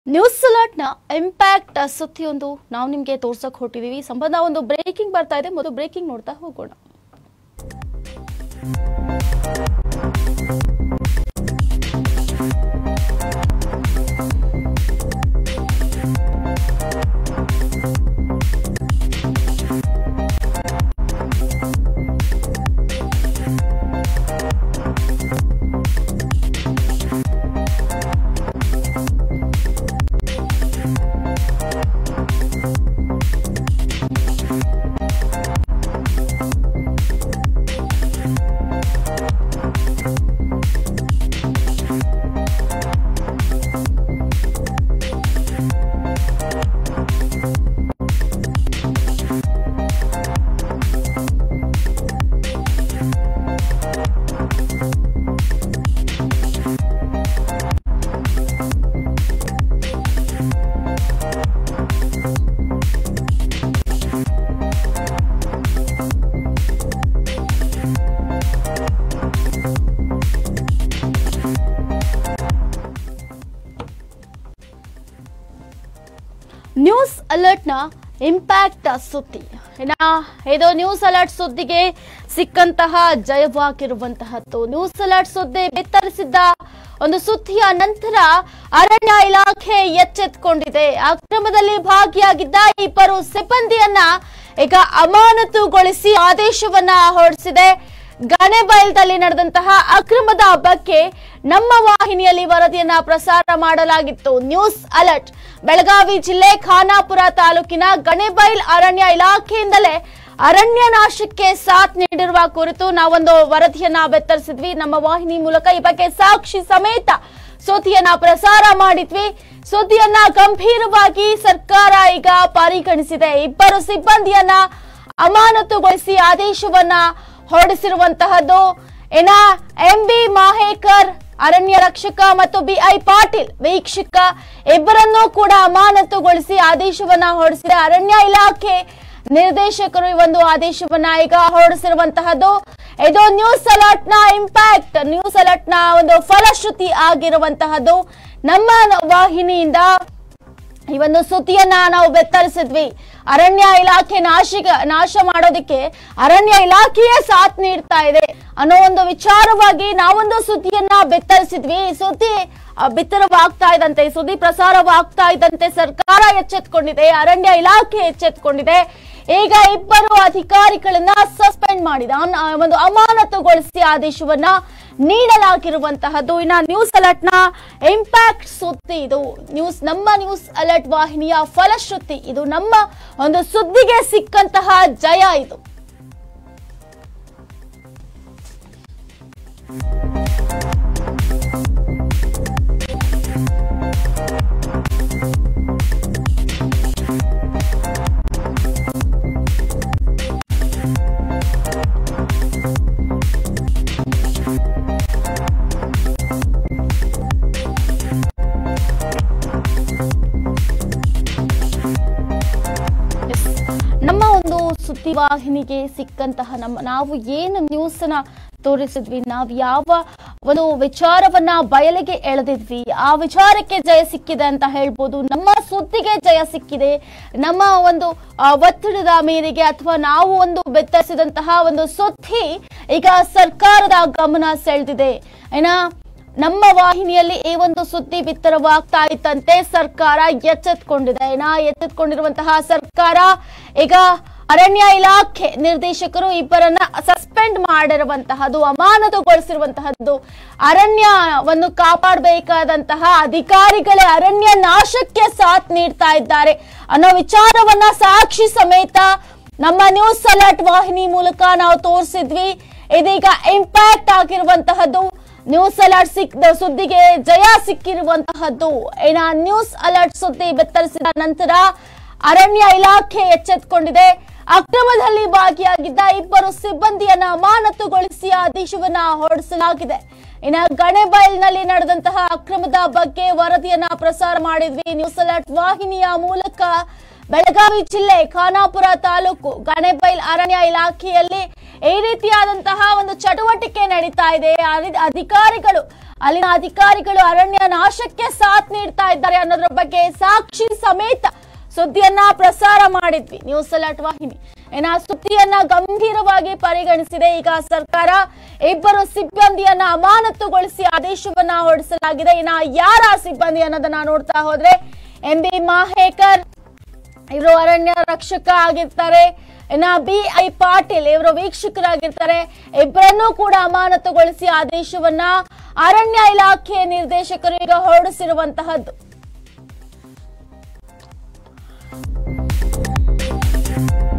News ಅಲರ್ಟ್ನ impact ಸುದ್ದಿಯೊಂದು ನಾವು ನಿಮಗೆ ತೋರ್ಸಕ್ ಹೊಟ್ಟಿದೀವಿ ಈ ಸಂಬಂಧ ಒಂದು ಬ್ರೇಕಿಂಗ್ ಬರ್ತಾ ಇದೆ ಮೊದಲು ಬ್ರೇಕಿಂಗ್ ನೋಡ್ತಾ ಹೋಗೋಣ ನ್ಯೂಸ್ ಅಲರ್ಟ್ನ ಇಂಪ್ಯಾಕ್ಟ್ ಸುದ್ದಿ ಇನ್ನ ಇದು ನ್ಯೂಸ್ ಅಲರ್ಟ್ ಸುದ್ದಿಗೆ ಸಿಕ್ಕಂತಹ ಜಯವಾಗಿರುವಂತಹದ್ದು ನ್ಯೂಸ್ ಅಲರ್ಟ್ ಸುದ್ದಿ ಬಿತ್ತರಿಸಿದ್ದ ಒಂದು ಸುದ್ದಿಯ ನಂತರ ಅರಣ್ಯ ಇಲಾಖೆ ಎಚ್ಚೆತ್ತುಕೊಂಡಿದೆ ಅಕ್ರಮದಲ್ಲಿ ಭಾಗಿಯಾಗಿದ್ದ ಇಬ್ಬರು ಸಿಬ್ಬಂದಿಯನ್ನ ಈಗ ಅಮಾನತುಗೊಳಿಸಿ ಆದೇಶವನ್ನ ಹೊರಡಿಸಿದೆ ಗಣೆಬೈಲ್ದಲ್ಲಿ ನಡೆದಂತಹ ಅಕ್ರಮದ ಬಗ್ಗೆ ನಮ್ಮ ವಾಹಿನಿಯಲ್ಲಿ ವರದಿಯನ್ನ ಪ್ರಸಾರ ಮಾಡಲಾಗಿತ್ತು ನ್ಯೂಸ್ ಅಲರ್ಟ್ ಬೆಳಗಾವಿ ಜಿಲ್ಲೆ ಖಾನಾಪುರ ತಾಲೂಕಿನ ಗಣೆಬೈಲ್ ಅರಣ್ಯ ಇಲಾಖೆಯಿಂದಲೇ ಅರಣ್ಯ ನಾಶಕ್ಕೆ ಸಾಥ್ ನೀಡಿರುವ ಕುರಿತು ನಾವೊಂದು ವರದಿಯನ್ನ ಬೆತ್ತರಿಸಿದ್ವಿ ನಮ್ಮ ವಾಹಿನಿ ಮೂಲಕ ಈ ಬಗ್ಗೆ ಸಾಕ್ಷಿ ಸಮೇತ ಸುದ್ದಿಯನ್ನ ಪ್ರಸಾರ ಮಾಡಿದ್ವಿ ಸುದ್ದಿಯನ್ನ ಗಂಭೀರವಾಗಿ ಸರ್ಕಾರ ಈಗ ಪರಿಗಣಿಸಿದೆ ಇಬ್ಬರು ಸಿಬ್ಬಂದಿಯನ್ನ ಅಮಾನತುಗೊಳಿಸಿ ಆದೇಶವನ್ನ ಹೊರಡಿಸಿರುವಂತಹದ್ದು ಇನ್ನ ಎಂ ಬಿ ಮಾಹೇಕರ್ ಅರಣ್ಯ ರಕ್ಷಕ ಮತ್ತು ಬಿಐ ಪಾಟೀಲ್ ವೀಕ್ಷಕ ಇಬ್ಬರನ್ನೂ ಕೂಡ ಅಮಾನತುಗೊಳಿಸಿ ಆದೇಶವನ್ನ ಹೊರಡಿಸಿದೆ ಅರಣ್ಯ ಇಲಾಖೆ ನಿರ್ದೇಶಕರು ಈ ಒಂದು ಆದೇಶವನ್ನ ಈಗ ಹೊರಡಿಸಿರುವಂತಹದ್ದು ಇದು ನ್ಯೂಸ್ ಅಲರ್ಟ್ ನ ಇಂಪ್ಯಾಕ್ಟ್ ನ್ಯೂಸ್ ಅಲರ್ಟ್ ನ ಒಂದು ಫಲಶ್ರುತಿ ಆಗಿರುವಂತಹದ್ದು ನಮ್ಮ ವಾಹಿನಿಯಿಂದ ಈ ಒಂದು ಸುದ್ದಿಯನ್ನ ನಾವು ಬೆತ್ತರಿಸಿದ್ವಿ ಅರಣ್ಯ ಇಲಾಖೆ ನಾಶಿಗ ನಾಶ ಮಾಡೋದಕ್ಕೆ ಅರಣ್ಯ ಇಲಾಖೆಯೇ ಸಾಥ್ ನೀಡ್ತಾ ಇದೆ ಅನ್ನೋ ಒಂದು ವಿಚಾರವಾಗಿ ನಾವೊಂದು ಸುದ್ದಿಯನ್ನ ಬೆತ್ತರಿಸಿದ್ವಿ ಈ ಸುದ್ದಿ ಆ, ಬಿತ್ತರವಾಗ್ತಾ ಇದ್ದಂತೆ ಈ ಸುದ್ದಿ ಪ್ರಸಾರವಾಗ್ತಾ ಇದ್ದಂತೆ ಸರ್ಕಾರ ಎಚ್ಚೆತ್ಕೊಂಡಿದೆ ಅರಣ್ಯ ಇಲಾಖೆ ಎಚ್ಚೆತ್ಕೊಂಡಿದೆ ಈಗ ಇಬ್ಬರು ಅಧಿಕಾರಿಗಳನ್ನ ಸಸ್ಪೆಂಡ್ ಮಾಡಿದ ಅನ್- ಆ, ಒಂದು ಅಮಾನತುಗೊಳಿಸಿ ಆದೇಶವನ್ನ ನೀಡಲಾಗಿರುವಂತಹದ್ದು ಇನ್ನ ನ್ಯೂಸ್ ಅಲರ್ಟ್ ನ ಇಂಪ್ಯಾಕ್ಟ್ ಸುದ್ದಿ ಇದು ನ್ಯೂಸ್ ನಮ್ಮ ನ್ಯೂಸ್ ಅಲರ್ಟ್ ವಾಹಿನಿಯ ಫಲಶ್ರುತಿ ಇದು ನಮ್ಮ ಒಂದು ಸುದ್ದಿಗೆ ಸಿಕ್ಕಂತಹ ಜಯ ಇದು Yes. ನಮ್ಮ ಒಂದು ಸುದ್ದಿವಾಹಿನಿಗೆ ಸಿಕ್ಕಂತಹ ನಮ್ಮ ನಾವು ಏನು ನ್ಯೂಸ್ ನ ತೋರಿಸಿದ್ವಿ ನಾವು ಯಾವ ಒಂದು ವಿಚಾರವನ್ನ ಬಯಲಿಗೆ ಎಳೆದಿದ್ವಿ ಆ ವಿಚಾರಕ್ಕೆ ಜಯ ಸಿಕ್ಕಿದೆ ಅಂತ ಹೇಳ್ಬೋದು ನಮ್ಮ ಸುದ್ದಿಗೆ ಜಯ ಸಿಕ್ಕಿದೆ ನಮ್ಮ ಒಂದು ಆ, ಒತ್ತಡದ ಮೇರೆಗೆ ಅಥವಾ ನಾವು ಒಂದು ಬೆತ್ತರಿಸಿದಂತಹ ಒಂದು ಸುದ್ದಿ ಈಗ ಸರ್ಕಾರದ ಗಮನ ಸೆಳೆದಿದೆ ಏನ ನಮ್ಮ ವಾಹಿನಿಯಲ್ಲಿ ಈ ಒಂದು ಸುದ್ದಿ ಬಿತ್ತರವಾಗ್ತಾ ಇತ್ತಂತೆ ಸರ್ಕಾರ ಎಚ್ಚೆತ್ಕೊಂಡಿದೆ ನಾ ಎಚ್ಚೆತ್ಕೊಂಡಿರುವಂತಹ ಸರ್ಕಾರ ಈಗ ಅರಣ್ಯ ಇಲಾಖೆ ನಿರ್ದೇಶಕರು ಇಬ್ಬರನ್ನ ಸಸ್ಪೆಂಡ್ ಮಾಡಿರುವಂತಹದ್ದು ಅಮಾನತುಗೊಳಿಸಿರುವಂತಹದ್ದು ಅರಣ್ಯವನ್ನು ಕಾಪಾಡಬೇಕಾದಂತಹ ಅಧಿಕಾರಿಗಳೇ ಅರಣ್ಯ ನಾಶಕ್ಕೆ ಸಾಥ್ ನೀಡ್ತಾ ಇದ್ದಾರೆ ಅನ್ನೋ ವಿಚಾರವನ್ನ ಸಾಕ್ಷಿ ಸಮೇತ ನಮ್ಮ ನ್ಯೂಸ್ ಅಲರ್ಟ್ ವಾಹಿನಿ ಮೂಲಕ ನಾವು ತೋರಿಸಿದ್ವಿ ಇದೀಗ ಇಂಪ್ಯಾಕ್ಟ್ ಆಗಿರುವಂತಹದ್ದು ನ್ಯೂಸ್ ಅಲರ್ಟ್ ಸಿಕ್ ಸುದ್ದಿಗೆ ಜಯ ಸಿಕ್ಕಿರುವಂತಹದ್ದು ಏನ ನ್ಯೂಸ್ ಅಲರ್ಟ್ ಸುದ್ದಿ ಬೆತ್ತರಿಸಿದ ನಂತರ ಅರಣ್ಯ ಇಲಾಖೆ ಎಚ್ಚೆತ್ತುಕೊಂಡಿದೆ ಅಕ್ರಮದಲ್ಲಿ ಭಾಗಿಯಾಗಿದ್ದ ಇಬ್ಬರು ಸಿಬ್ಬಂದಿಯನ್ನ ಅಮಾನತುಗೊಳಿಸಿ ಆದೇಶವನ್ನ ಹೊರಡಿಸಲಾಗಿದೆ ಇನ್ನ ಗಣೆಬೈಲ್ನಲ್ಲಿ ನಡೆದಂತಹ ಅಕ್ರಮದ ಬಗ್ಗೆ ವರದಿಯನ್ನ ಪ್ರಸಾರ ಮಾಡಿದ್ವಿ ನ್ಯೂಸ್ ಅಲರ್ಟ್ ವಾಹಿನಿಯ ಮೂಲಕ ಬೆಳಗಾವಿ ಜಿಲ್ಲೆ ಖಾನಾಪುರ ತಾಲೂಕು ಗಣೆಬೈಲ್ ಅರಣ್ಯ ಇಲಾಖೆಯಲ್ಲಿ ಈ ರೀತಿಯಾದಂತಹ ಒಂದು ಚಟುವಟಿಕೆ ನಡೀತಾ ಇದೆ ಅಧಿ- ಅಧಿಕಾರಿಗಳು ಅಲ್ಲಿನ ಅಧಿಕಾರಿಗಳು ಅರಣ್ಯ ನಾಶಕ್ಕೆ ಸಾಥ್ ನೀಡ್ತಾ ಇದ್ದಾರೆ ಅನ್ನೋದ್ರ ಬಗ್ಗೆ ಸಾಕ್ಷಿ ಸಮೇತ ಸುದ್ದಿಯನ್ನ ಪ್ರಸಾರ ಮಾಡಿದ್ವಿ ನ್ಯೂಸ್ ಅಲರ್ಟ್ ವಾಹಿನಿ ಇನ್ನ ಸುದ್ದಿಯನ್ನ ಗಂಭೀರವಾಗಿ ಪರಿಗಣಿಸಿದೆ ಈಗ ಸರ್ಕಾರ ಇಬ್ಬರು ಸಿಬ್ಬಂದಿಯನ್ನ ಅಮಾನತುಗೊಳಿಸಿ ಆದೇಶವನ್ನ ಹೊರಡಿಸಲಾಗಿದೆ ಇನ್ನ ಯಾರ ಸಿಬ್ಬಂದಿ ಅನ್ನೋದನ್ನ ನೋಡ್ತಾ ಹೋದ್ರೆ ಎಂ ಬಿ ಮಾಹೇಕರ್ ಇವರು ಅರಣ್ಯ ರಕ್ಷಕ ಆಗಿರ್ತಾರೆ ಇನ್ನ ಬಿ ಐ ಪಾಟೀಲ್ ಇವರು ವೀಕ್ಷಕರಾಗಿರ್ತಾರೆ ಇಬ್ಬರನ್ನೂ ಕೂಡ ಅಮಾನತುಗೊಳಿಸಿ ಆದೇಶವನ್ನ ಅರಣ್ಯ ಇಲಾಖೆ ನಿರ್ದೇಶಕರು ಈಗ ಹೊರಡಿಸಿರುವಂತಹದ್ದು